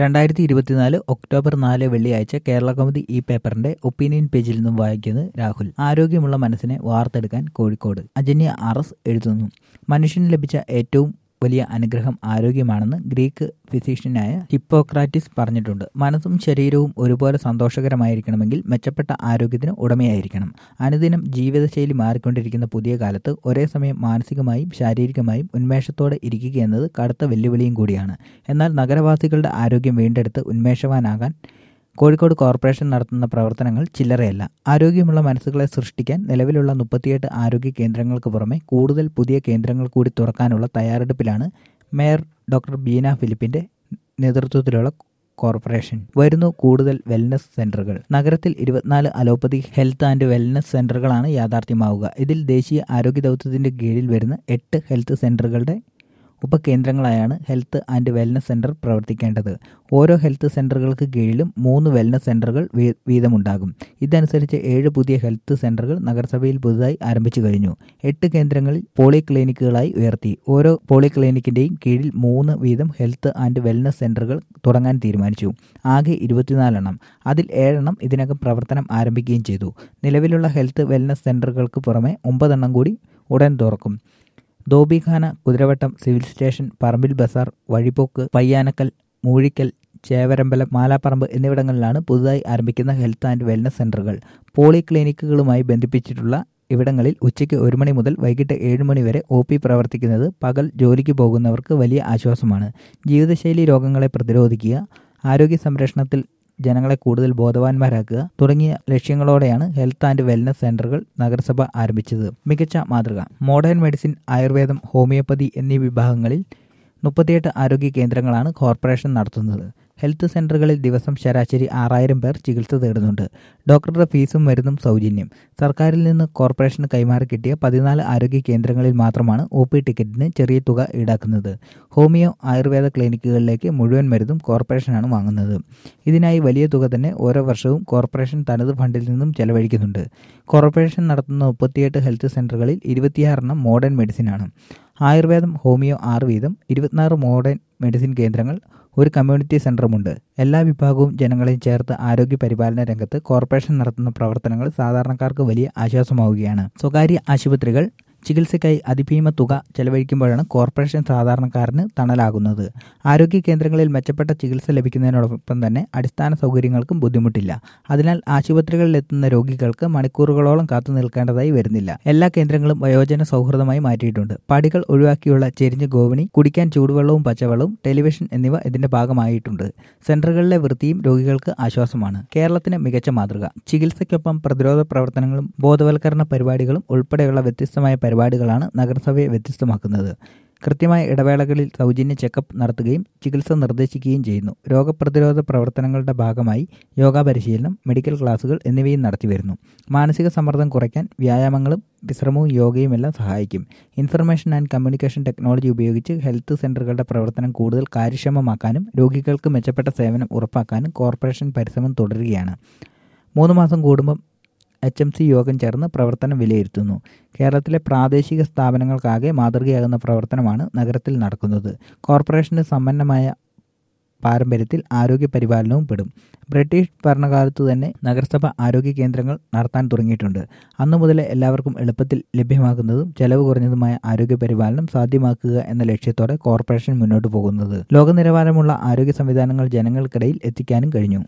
രണ്ടായിരത്തി ഇരുപത്തിനാല് ഒക്ടോബർ നാല് വെള്ളിയാഴ്ച കേരള കൗമുദി ഈ പേപ്പറിന്റെ ഒപ്പീനിയൻ പേജിൽ നിന്നും വായിക്കുന്നത് രാഹുൽ ആരോഗ്യമുള്ള മനസ്സിനെ വാർത്തെടുക്കാൻ കോഴിക്കോട് അജന്യ ആർ എസ് എഴുതുന്നു മനുഷ്യന് ലഭിച്ച ഏറ്റവും വലിയ അനുഗ്രഹം ആരോഗ്യമാണെന്ന് ഗ്രീക്ക് ഫിസിഷ്യനായ ഹിപ്പോക്രാറ്റിസ് പറഞ്ഞിട്ടുണ്ട് മനസ്സും ശരീരവും ഒരുപോലെ സന്തോഷകരമായിരിക്കണമെങ്കിൽ മെച്ചപ്പെട്ട ആരോഗ്യത്തിന് ഉടമയായിരിക്കണം അനുദിനം ജീവിതശൈലി മാറിക്കൊണ്ടിരിക്കുന്ന പുതിയ കാലത്ത് ഒരേ സമയം മാനസികമായും ശാരീരികമായും ഉന്മേഷത്തോടെ ഇരിക്കുക എന്നത് കടുത്ത വെല്ലുവിളിയും കൂടിയാണ് എന്നാൽ നഗരവാസികളുടെ ആരോഗ്യം വീണ്ടെടുത്ത് ഉന്മേഷവാനാകാൻ കോഴിക്കോട് കോർപ്പറേഷൻ നടത്തുന്ന പ്രവർത്തനങ്ങൾ ചില്ലറയല്ല ആരോഗ്യമുള്ള മനസ്സുകളെ സൃഷ്ടിക്കാൻ നിലവിലുള്ള മുപ്പത്തിയെട്ട് ആരോഗ്യ കേന്ദ്രങ്ങൾക്ക് പുറമെ കൂടുതൽ പുതിയ കേന്ദ്രങ്ങൾ കൂടി തുറക്കാനുള്ള തയ്യാറെടുപ്പിലാണ് മേയർ ഡോക്ടർ ബീന ഫിലിപ്പിന്റെ നേതൃത്വത്തിലുള്ള കോർപ്പറേഷൻ വരുന്നു കൂടുതൽ വെൽനസ് സെന്ററുകൾ നഗരത്തിൽ ഇരുപത്തിനാല് അലോപ്പതി ഹെൽത്ത് ആൻഡ് വെൽനസ് സെന്ററുകളാണ് യാഥാർത്ഥ്യമാവുക ഇതിൽ ദേശീയ ആരോഗ്യ ദൗത്യത്തിന്റെ കീഴിൽ വരുന്ന എട്ട് ഹെൽത്ത് സെന്ററുകളുടെ ഉപകേന്ദ്രങ്ങളായാണ് ഹെൽത്ത് ആൻഡ് വെൽനസ് സെന്റർ പ്രവർത്തിക്കേണ്ടത് ഓരോ ഹെൽത്ത് സെന്ററുകൾക്ക് കീഴിലും മൂന്ന് വെൽനസ് സെന്ററുകൾ വീതമുണ്ടാകും ഇതനുസരിച്ച് ഏഴ് പുതിയ ഹെൽത്ത് സെന്ററുകൾ നഗരസഭയിൽ പുതുതായി ആരംഭിച്ചു കഴിഞ്ഞു എട്ട് കേന്ദ്രങ്ങളിൽ പോളി ക്ലിനിക്കുകളായി ഉയർത്തി ഓരോ പോളി ക്ലിനിക്കിന്റെയും കീഴിൽ മൂന്ന് വീതം ഹെൽത്ത് ആൻഡ് വെൽനസ് സെന്ററുകൾ തുടങ്ങാൻ തീരുമാനിച്ചു ആകെ ഇരുപത്തിനാലെണ്ണം അതിൽ ഏഴെണ്ണം ഇതിനകം പ്രവർത്തനം ആരംഭിക്കുകയും ചെയ്തു നിലവിലുള്ള ഹെൽത്ത് വെൽനസ് സെന്ററുകൾക്ക് പുറമെ ഒമ്പതെണ്ണം കൂടി ഉടൻ തുറക്കും ധോബിഖാന കുതിരവട്ടം സിവിൽ സ്റ്റേഷൻ പറമ്പിൽ ബസാർ വഴിപോക്ക് പയ്യാനക്കൽ മൂഴിക്കൽ ചേവരമ്പലം മാലാപ്പറമ്പ് എന്നിവിടങ്ങളിലാണ് പുതുതായി ആരംഭിക്കുന്ന ഹെൽത്ത് ആൻഡ് വെൽനസ് സെന്ററുകൾ പോളി ക്ലിനിക്കുകളുമായി ബന്ധിപ്പിച്ചിട്ടുള്ള ഇവിടങ്ങളിൽ ഉച്ചയ്ക്ക് ഒരു മണി മുതൽ വൈകിട്ട് ഏഴ് മണി വരെ ഒ പി പ്രവർത്തിക്കുന്നത് പകൽ ജോലിക്ക് പോകുന്നവർക്ക് വലിയ ആശ്വാസമാണ് ജീവിതശൈലി രോഗങ്ങളെ പ്രതിരോധിക്കുക ആരോഗ്യ സംരക്ഷണത്തിൽ ജനങ്ങളെ കൂടുതൽ ബോധവാന്മാരാക്കുക തുടങ്ങിയ ലക്ഷ്യങ്ങളോടെയാണ് ഹെൽത്ത് ആൻഡ് വെൽനസ് സെന്ററുകൾ നഗരസഭ ആരംഭിച്ചത് മികച്ച മാതൃക മോഡേൺ മെഡിസിൻ ആയുർവേദം ഹോമിയോപ്പതി എന്നീ വിഭാഗങ്ങളിൽ മുപ്പത്തിയെട്ട് ആരോഗ്യ കേന്ദ്രങ്ങളാണ് കോർപ്പറേഷൻ നടത്തുന്നത് ഹെൽത്ത് സെന്ററുകളിൽ ദിവസം ശരാശരി ആറായിരം പേർ ചികിത്സ തേടുന്നുണ്ട് ഡോക്ടറുടെ ഫീസും മരുന്നും സൗജന്യം സർക്കാരിൽ നിന്ന് കോർപ്പറേഷന് കൈമാറി കിട്ടിയ പതിനാല് ആരോഗ്യ കേന്ദ്രങ്ങളിൽ മാത്രമാണ് ഒ പി ടിക്കറ്റിന് ചെറിയ തുക ഈടാക്കുന്നത് ഹോമിയോ ആയുർവേദ ക്ലിനിക്കുകളിലേക്ക് മുഴുവൻ മരുന്നും കോർപ്പറേഷനാണ് വാങ്ങുന്നത് ഇതിനായി വലിയ തുക തന്നെ ഓരോ വർഷവും കോർപ്പറേഷൻ തനത് ഫണ്ടിൽ നിന്നും ചെലവഴിക്കുന്നുണ്ട് കോർപ്പറേഷൻ നടത്തുന്ന മുപ്പത്തിയെട്ട് ഹെൽത്ത് സെന്ററുകളിൽ ഇരുപത്തിയാറെണ്ണം മോഡേൺ മെഡിസിനാണ് ആയുർവേദം ഹോമിയോ ആറ് വീതം ഇരുപത്തിനാറ് മോഡേൺ മെഡിസിൻ കേന്ദ്രങ്ങൾ ഒരു കമ്മ്യൂണിറ്റി സെന്ററുമുണ്ട് എല്ലാ വിഭാഗവും ജനങ്ങളെയും ചേർത്ത് ആരോഗ്യ പരിപാലന രംഗത്ത് കോർപ്പറേഷൻ നടത്തുന്ന പ്രവർത്തനങ്ങൾ സാധാരണക്കാർക്ക് വലിയ ആശ്വാസമാവുകയാണ് സ്വകാര്യ ആശുപത്രികൾ ചികിത്സയ്ക്കായി അതിഭീമ തുക ചെലവഴിക്കുമ്പോഴാണ് കോർപ്പറേഷൻ സാധാരണക്കാരന് തണലാകുന്നത് ആരോഗ്യ കേന്ദ്രങ്ങളിൽ മെച്ചപ്പെട്ട ചികിത്സ ലഭിക്കുന്നതിനോടൊപ്പം തന്നെ അടിസ്ഥാന സൗകര്യങ്ങൾക്കും ബുദ്ധിമുട്ടില്ല അതിനാൽ ആശുപത്രികളിൽ എത്തുന്ന രോഗികൾക്ക് മണിക്കൂറുകളോളം കാത്തു നിൽക്കേണ്ടതായി വരുന്നില്ല എല്ലാ കേന്ദ്രങ്ങളും വയോജന സൗഹൃദമായി മാറ്റിയിട്ടുണ്ട് പടികൾ ഒഴിവാക്കിയുള്ള ചെരിഞ്ഞ ഗോവണി കുടിക്കാൻ ചൂടുവെള്ളവും പച്ചവെള്ളവും ടെലിവിഷൻ എന്നിവ ഇതിന്റെ ഭാഗമായിട്ടുണ്ട് സെന്ററുകളിലെ വൃത്തിയും രോഗികൾക്ക് ആശ്വാസമാണ് കേരളത്തിന് മികച്ച മാതൃക ചികിത്സയ്ക്കൊപ്പം പ്രതിരോധ പ്രവർത്തനങ്ങളും ബോധവൽക്കരണ പരിപാടികളും ഉൾപ്പെടെയുള്ള വ്യത്യസ്തമായ പരിപാടികളാണ് നഗരസഭയെ വ്യത്യസ്തമാക്കുന്നത് കൃത്യമായ ഇടവേളകളിൽ സൗജന്യ ചെക്കപ്പ് നടത്തുകയും ചികിത്സ നിർദ്ദേശിക്കുകയും ചെയ്യുന്നു രോഗപ്രതിരോധ പ്രവർത്തനങ്ങളുടെ ഭാഗമായി യോഗ പരിശീലനം മെഡിക്കൽ ക്ലാസുകൾ എന്നിവയും നടത്തിവരുന്നു മാനസിക സമ്മർദ്ദം കുറയ്ക്കാൻ വ്യായാമങ്ങളും വിശ്രമവും യോഗയും എല്ലാം സഹായിക്കും ഇൻഫർമേഷൻ ആൻഡ് കമ്മ്യൂണിക്കേഷൻ ടെക്നോളജി ഉപയോഗിച്ച് ഹെൽത്ത് സെന്ററുകളുടെ പ്രവർത്തനം കൂടുതൽ കാര്യക്ഷമമാക്കാനും രോഗികൾക്ക് മെച്ചപ്പെട്ട സേവനം ഉറപ്പാക്കാനും കോർപ്പറേഷൻ പരിശ്രമം തുടരുകയാണ് മൂന്ന് മാസം കൂടുമ്പം എച്ച് എം സി യോഗം ചേർന്ന് പ്രവർത്തനം വിലയിരുത്തുന്നു കേരളത്തിലെ പ്രാദേശിക സ്ഥാപനങ്ങൾക്കാകെ മാതൃകയാകുന്ന പ്രവർത്തനമാണ് നഗരത്തിൽ നടക്കുന്നത് കോർപ്പറേഷന്റെ സമ്പന്നമായ പാരമ്പര്യത്തിൽ ആരോഗ്യ പരിപാലനവും പെടും ബ്രിട്ടീഷ് ഭരണകാലത്തു തന്നെ നഗരസഭ ആരോഗ്യ കേന്ദ്രങ്ങൾ നടത്താൻ തുടങ്ങിയിട്ടുണ്ട് അന്നു മുതലേ എല്ലാവർക്കും എളുപ്പത്തിൽ ലഭ്യമാക്കുന്നതും ചെലവ് കുറഞ്ഞതുമായ ആരോഗ്യ പരിപാലനം സാധ്യമാക്കുക എന്ന ലക്ഷ്യത്തോടെ കോർപ്പറേഷൻ മുന്നോട്ട് പോകുന്നത് ലോക നിലവാരമുള്ള ആരോഗ്യ സംവിധാനങ്ങൾ ജനങ്ങൾക്കിടയിൽ എത്തിക്കാനും കഴിഞ്ഞു